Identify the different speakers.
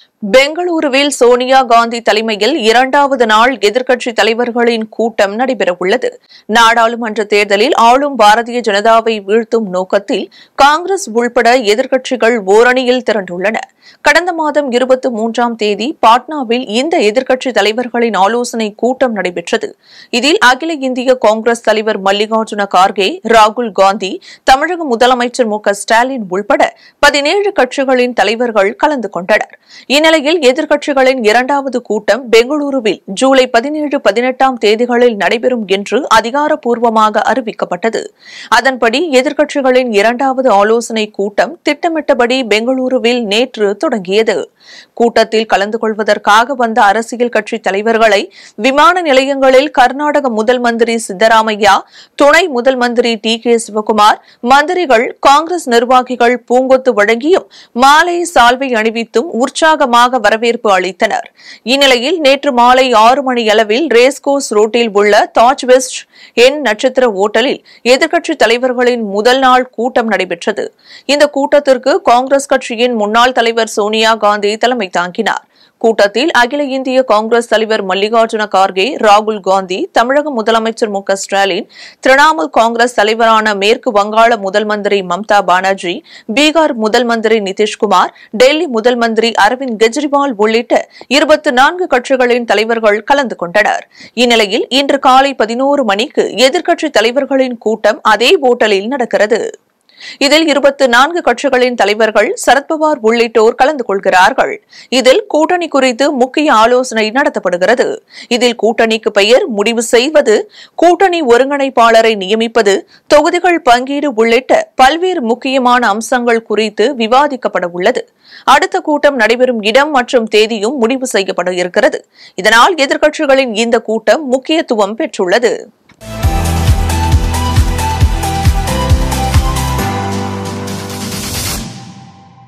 Speaker 1: பெங்களூருவில் சோனியா காந்தி தலைமையில் இரண்டாவது நாள் எதிர்க்கட்சித் தலைவர்களின் கூட்டம் நடைபெறவுள்ளது நாடாளுமன்ற தேர்தலில் ஆளும் பாரதிய ஜனதாவை வீழ்த்தும் நோக்கத்தில் காங்கிரஸ் உள்பட எதிர்க்கட்சிகள் ஓரணியில் திரண்டுள்ளன கடந்த மாதம் இருபத்தி மூன்றாம் தேதி பாட்னாவில் இந்த எதிர்க்கட்சித் தலைவர்களின் ஆலோசனை கூட்டம் நடைபெற்றது இதில் அகில இந்திய காங்கிரஸ் தலைவர் மல்லிகார்ஜுன கார்கே ராகுல் காந்தி தமிழக முதலமைச்சர் மு க ஸ்டாலின் உள்பட பதினேழு கட்சிகளின் தலைவர்கள் கலந்து கொண்டனர் இந்நிலையில் எதிர்க்கட்சிகளின் இரண்டாவது கூட்டம் பெங்களூருவில் ஜூலை பதினேழு பதினெட்டாம் தேதிகளில் நடைபெறும் என்று அதிகாரப்பூர்வமாக அறிவிக்கப்பட்டது அதன்படி எதிர்க்கட்சிகளின் இரண்டாவது ஆலோசனை கூட்டம் திட்டமிட்டபடி பெங்களூருவில் நேற்று தொடங்கியது கூட்டத்தில் கலந்து கொள்வதற்காக வந்த அரசியல் கட்சி தலைவர்களை விமான நிலையங்களில் கர்நாடக முதல் மந்திரி சித்தராமையா துணை முதல் மந்திரி டி கே சிவகுமார் மந்திரிகள் காங்கிரஸ் நிர்வாகிகள் பூங்கொத்து வழங்கியும் மாலை சால்வை அணிவித்தும் உற்சாகமாக வரவேற்பு அளித்தனர் இந்நிலையில் நேற்று மாலை ஆறு மணி அளவில் ரேஸ்கோஸ் ரோட்டில் உள்ள தாஜ் வெஸ்ட் என் நட்சத்திர ஓட்டலில் எதிர்க்கட்சித் தலைவர்களின் முதல் நாள் கூட்டம் நடைபெற்றது இந்த கூட்டத்திற்கு காங்கிரஸ் கட்சியின் முன்னாள் தலைவர் சோனியா காந்தி தலைமை தாங்கினார் கூட்டத்தில் அகில இந்திய காங்கிரஸ் தலைவர் மல்லிகார்ஜுன கார்கே ராகுல் காந்தி தமிழக முதலமைச்சர் மு க ஸ்டாலின் திரிணாமுல் காங்கிரஸ் தலைவரான மேற்கு வங்காள முதல் மந்திரி மம்தா பானர்ஜி பீகார் முதல் மந்திரி நிதிஷ்குமார் டெல்லி முதல் மந்திரி அரவிந்த் கெஜ்ரிவால் உள்ளிட்ட இருபத்தி நான்கு கட்சிகளின் தலைவர்கள் கலந்து கொண்டனர் இந்நிலையில் இன்று காலை பதினோரு மணிக்கு எதிர்க்கட்சித் தலைவர்களின் கூட்டம் அதே ஓட்டலில் நடக்கிறது இதில் இருபத்தி நான்கு கட்சிகளின் தலைவர்கள் சரத்பவார் உள்ளிட்டோர் கலந்து கொள்கிறார்கள் இதில் கூட்டணி குறித்து முக்கிய ஆலோசனை நடத்தப்படுகிறது இதில் கூட்டணிக்கு பெயர் முடிவு செய்வது கூட்டணி ஒருங்கிணைப்பாளரை நியமிப்பது தொகுதிகள் பங்கீடு உள்ளிட்ட பல்வேறு முக்கியமான அம்சங்கள் குறித்து விவாதிக்கப்பட உள்ளது அடுத்த கூட்டம் நடைபெறும் இடம் மற்றும் தேதியும் முடிவு செய்யப்பட இருக்கிறது இதனால் எதிர்க்கட்சிகளின் இந்த கூட்டம் முக்கியத்துவம் பெற்றுள்ளது